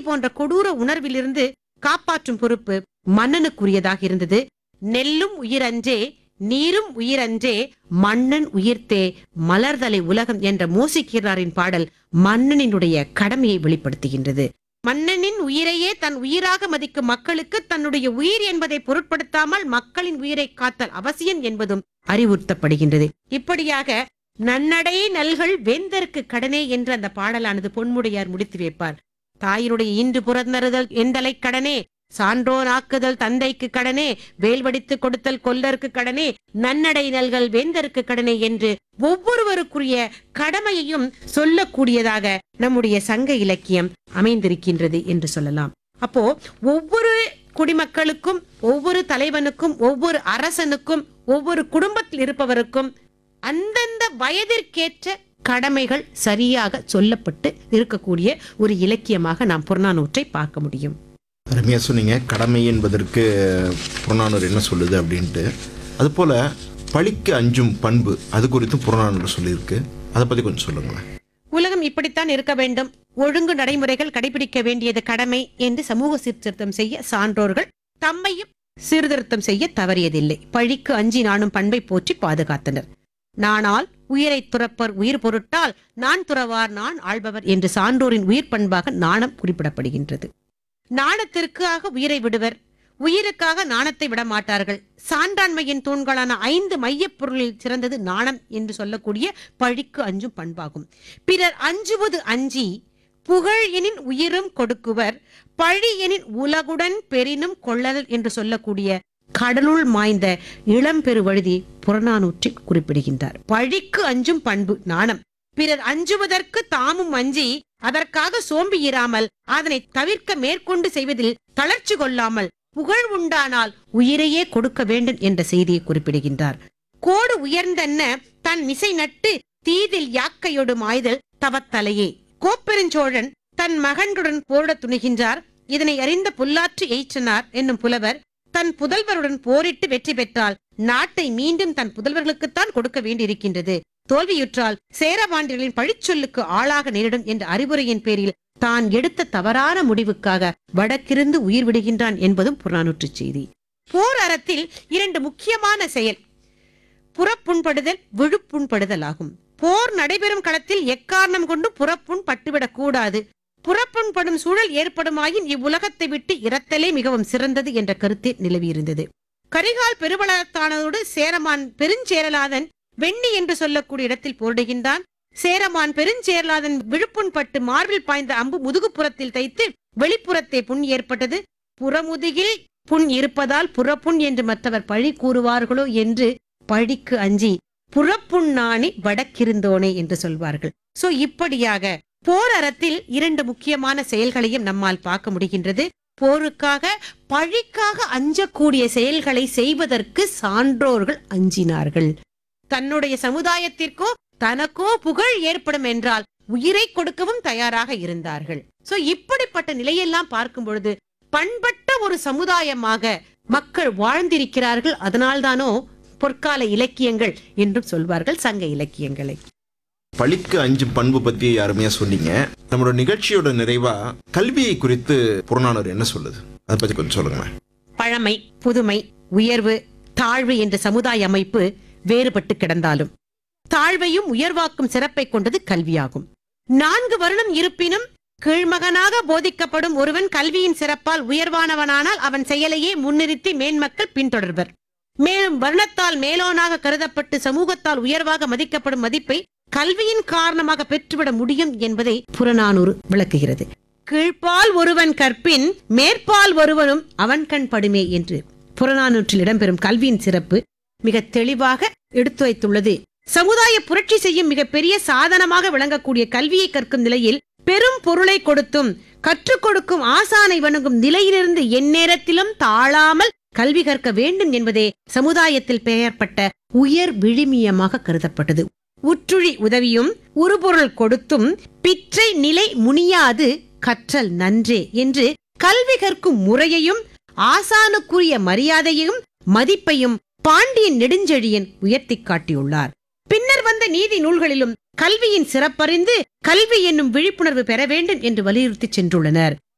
போன்ற கொடூர உணர்விலிருந்து காப்பாற்றும் பொறுப்பு மன்னனுக்குரியதாக இருந்தது நெல்லும் உயிரன்றே நீரும் உயிரன்றே மன்னன் உயிர்த்தே மலர்தலை உலகம் என்ற மோசிக்கிறாரின் பாடல் மன்னனினுடைய கடமையை வெளிப்படுத்துகின்றது மன்னனின் உயிரையே தன் உயிராக மதிக்கும் மக்களுக்கு தன்னுடைய உயிர் என்பதை பொருட்படுத்தாமல் மக்களின் உயிரை காத்தல் அவசியம் என்பதும் அறிவுறுத்தப்படுகின்றது இப்படியாக நன்னடை நல்கள் வேந்தருக்கு கடனே என்று அந்த பாடலானது பொன்முடையார் முடித்து வைப்பார் தாயினுடைய இன்று புறந்தறுதல் எந்தலை கடனே சான்றோனாக்குதல் தந்தைக்கு கடனே வேல்வடித்து கொடுத்தல் கொல்லருக்கு கடனே நன்னடை நல்கள் வேந்தருக்கு கடனே என்று ஒவ்வொருவருக்குரிய கடமையையும் சொல்லக்கூடியதாக நம்முடைய சங்க இலக்கியம் அமைந்திருக்கின்றது என்று சொல்லலாம் அப்போ ஒவ்வொரு குடிமக்களுக்கும் ஒவ்வொரு தலைவனுக்கும் ஒவ்வொரு அரசனுக்கும் ஒவ்வொரு குடும்பத்தில் இருப்பவருக்கும் அந்தந்த வயதிற்கேற்ற கடமைகள் சரியாக சொல்லப்பட்டு இருக்கக்கூடிய ஒரு இலக்கியமாக நாம் புறநானூற்றை பார்க்க முடியும் அருமையாக சொன்னீங்க கடமை என்பதற்கு புறநானூறு என்ன சொல்லுது அப்படின்ட்டு அதுபோல் பழிக்கு அஞ்சும் பண்பு அது குறித்தும் புறநானூறு சொல்லியிருக்கு அதை பற்றி கொஞ்சம் சொல்லுங்களேன் உலகம் இப்படித்தான் இருக்க வேண்டும் ஒழுங்கு நடைமுறைகள் கடைபிடிக்க வேண்டியது கடமை என்று சமூக சீர்திருத்தம் செய்ய சான்றோர்கள் தம்மையும் சீர்திருத்தம் செய்ய தவறியதில்லை பழிக்கு அஞ்சி நாணும் பண்பை போற்றி பாதுகாத்தனர் நானால் உயிரை துறப்பர் உயிர் பொருட்டால் நான் துறவார் நான் ஆள்பவர் என்று சான்றோரின் உயிர் பண்பாக நாணம் குறிப்பிடப்படுகின்றது நாணத்திற்காக உயிரை விடுவர் உயிருக்காக நாணத்தை விட மாட்டார்கள் சான்றாண்மையின் தூண்களான ஐந்து மையப் பொருளில் சிறந்தது நாணம் என்று சொல்லக்கூடிய பழிக்கு அஞ்சும் பண்பாகும் பிறர் அஞ்சுவது அஞ்சி புகழ் எனின் உயிரும் கொடுக்குவர் பழி எனின் உலகுடன் பெரினும் கொள்ளல் என்று சொல்லக்கூடிய கடலுள் மாய்ந்த இளம்பெரு வழுதி புறநானூற்றில் குறிப்பிடுகின்றார் பழிக்கு அஞ்சும் பண்பு நாணம் பிறர் அஞ்சுவதற்கு தாமும் அஞ்சி அதற்காக சோம்பி இராமல் அதனை தவிர்க்க மேற்கொண்டு செய்வதில் தளர்ச்சி கொள்ளாமல் புகழ் உண்டானால் உயிரையே கொடுக்க வேண்டும் என்ற செய்தியை குறிப்பிடுகின்றார் கோடு உயர்ந்தன்ன தன் மிசை நட்டு தீதில் யாக்கையொடு மாய்தல் தவத்தலையே கோப்பெருஞ்சோழன் தன் மகன்களுடன் போரிடத் துணிகின்றார் இதனை அறிந்த புல்லாற்று எயிற்றனார் என்னும் புலவர் தன் புதல்வருடன் போரிட்டு வெற்றி பெற்றால் நாட்டை மீண்டும் தன் புதல்வர்களுக்குத்தான் கொடுக்க வேண்டியிருக்கின்றது தோல்வியுற்றால் சேரபாண்டியர்களின் பழிச்சொல்லுக்கு ஆளாக நேரிடும் என்ற அறிவுரையின் பேரில் தான் எடுத்த தவறான முடிவுக்காக வடக்கிருந்து உயிர் விடுகின்றான் என்பதும் புறநானூற்று செய்தி போர் அறத்தில் இரண்டு முக்கியமான செயல் புறப்புண்படுதல் விழுப்புண்படுதல் ஆகும் போர் நடைபெறும் களத்தில் எக்காரணம் கொண்டு புறப்புண் பட்டுவிடக் கூடாது புறப்புண்படும் சூழல் ஏற்படுமாயின் இவ்வுலகத்தை விட்டு இறத்தலே மிகவும் சிறந்தது என்ற கருத்து நிலவியிருந்தது கரிகால் பெருவளத்தானதோடு சேரமான் பெருஞ்சேரலாதன் வெண்ணி என்று சொல்லக்கூடிய இடத்தில் போரிடுகின்றான் சேரமான் பெருஞ்சேரலாதன் விழுப்புண் பட்டு மார்பில் பாய்ந்த அம்பு முதுகுப்புறத்தில் தைத்து வெளிப்புறத்தே புண் ஏற்பட்டது புறமுதுகில் புண் இருப்பதால் புறப்புண் என்று மற்றவர் பழி கூறுவார்களோ என்று பழிக்கு அஞ்சி புறப்புண்ணாணி வடக்கிருந்தோனே என்று சொல்வார்கள் சோ இப்படியாக போர் அறத்தில் இரண்டு முக்கியமான செயல்களையும் நம்மால் பார்க்க முடிகின்றது போருக்காக பழிக்காக அஞ்சக்கூடிய செயல்களை செய்வதற்கு சான்றோர்கள் அஞ்சினார்கள் தன்னுடைய சமுதாயத்திற்கோ தனக்கோ புகழ் ஏற்படும் என்றால் உயிரை கொடுக்கவும் தயாராக இருந்தார்கள் சோ இப்படிப்பட்ட நிலையெல்லாம் பார்க்கும் பொழுது பண்பட்ட ஒரு சமுதாயமாக மக்கள் வாழ்ந்திருக்கிறார்கள் அதனால்தானோ பொற்கால இலக்கியங்கள் என்றும் சொல்வார்கள் சங்க இலக்கியங்களை பழிக்கு அஞ்சும் பண்பு பற்றி அருமையாக சொன்னீங்க நம்மளோட நிகழ்ச்சியோட நிறைவா கல்வியை குறித்து புறநானூறு என்ன சொல்லுது அதை பற்றி கொஞ்சம் சொல்லுங்களேன் பழமை புதுமை உயர்வு தாழ்வு என்ற சமுதாய அமைப்பு வேறுபட்டு கிடந்தாலும் தாழ்வையும் உயர்வாக்கும் சிறப்பை கொண்டது கல்வியாகும் நான்கு வருடம் இருப்பினும் கீழ்மகனாக போதிக்கப்படும் ஒருவன் கல்வியின் சிறப்பால் உயர்வானவனானால் அவன் செயலையே முன்னிறுத்தி மேன்மக்கள் பின்தொடர்வர் மேலும் வருணத்தால் மேலோனாக கருதப்பட்டு சமூகத்தால் உயர்வாக மதிக்கப்படும் மதிப்பை கல்வியின் காரணமாக பெற்றுவிட முடியும் என்பதை புறநானூறு விளக்குகிறது கீழ்ப்பால் ஒருவன் கற்பின் மேற்பால் ஒருவனும் அவன் கண் படுமே என்று புறநானூற்றில் இடம்பெறும் கல்வியின் சிறப்பு மிக தெளிவாக எடுத்துரைத்துள்ளது சமுதாய புரட்சி செய்யும் மிகப்பெரிய சாதனமாக விளங்கக்கூடிய கல்வியை கற்கும் நிலையில் பெரும் பொருளை கொடுத்தும் கற்றுக் கொடுக்கும் ஆசானை வணங்கும் நிலையிலிருந்து எந்நேரத்திலும் தாழாமல் கல்வி கற்க வேண்டும் என்பதே சமுதாயத்தில் பெயர்பட்ட உயர் விழுமியமாக கருதப்பட்டது உற்றுழி உதவியும் உருபொருள் கொடுத்தும் பிற்றை நிலை முனியாது கற்றல் நன்றே என்று கல்வி கற்கும் முறையையும் ஆசானுக்குரிய மரியாதையையும் மதிப்பையும் பாண்டியன் நெடுஞ்செழியன் உயர்த்திக் காட்டியுள்ளார் பின்னர் வந்த நீதி நூல்களிலும் கல்வியின் சிறப்பறிந்து கல்வி என்னும் விழிப்புணர்வு பெற வேண்டும் என்று வலியுறுத்தி சென்றுள்ளனர்